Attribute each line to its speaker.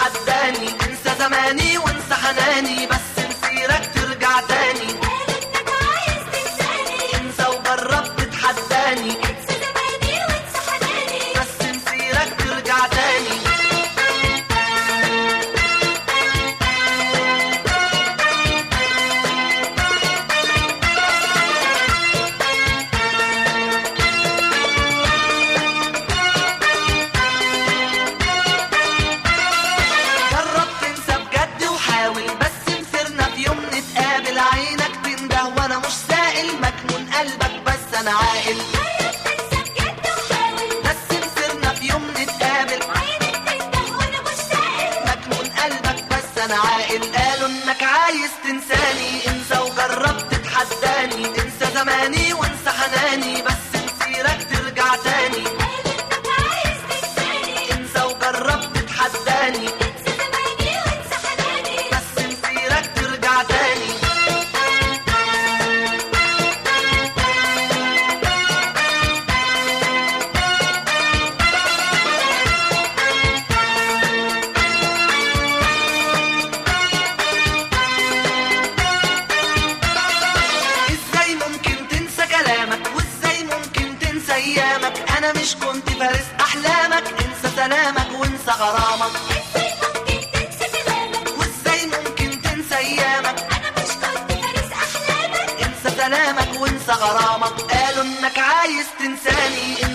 Speaker 1: تتحداني انسى زماني وانسى حناني بس مسيرك ترجع تاني
Speaker 2: قال انك عايز تنساني
Speaker 1: انسى وجرب تتحداني
Speaker 2: انسى زماني وانسى حناني
Speaker 1: بس مسيرك ترجع تاني جرب تنسى بجد وحاول بس مسيرنا في يوم نتقابل عينك تنده وانا مش سائل مجنون قلبك بس انا عاقل
Speaker 2: جرب تنسى بجد وحاول
Speaker 1: بس مسيرنا في يوم نتقابل
Speaker 2: عينك تنده وانا مش سائل
Speaker 1: مجنون قلبك بس انا عاقل قالوا انك عايز تنساني انسى وجرب تتحداني انسى زماني وانسى حناني بس مسيرك ترجع تاني
Speaker 2: قال انك عايز تنساني
Speaker 1: انسى وجرب تتحداني
Speaker 2: انسى زماني وانسى حناني
Speaker 1: بس مسيرك ترجع تاني ازاي ممكن تنسى كلامك وازاي ممكن تنسى ايامك انا مش كنت فارس احلامك انسى سلامك وانسى غرامك
Speaker 2: ازاي ممكن تنسى كلامك
Speaker 1: وازاي ممكن تنسى ايامك
Speaker 2: انا مش كنت فارس احلامك
Speaker 1: انسى سلامك وانسى غرامك قالوا انك عايز تنساني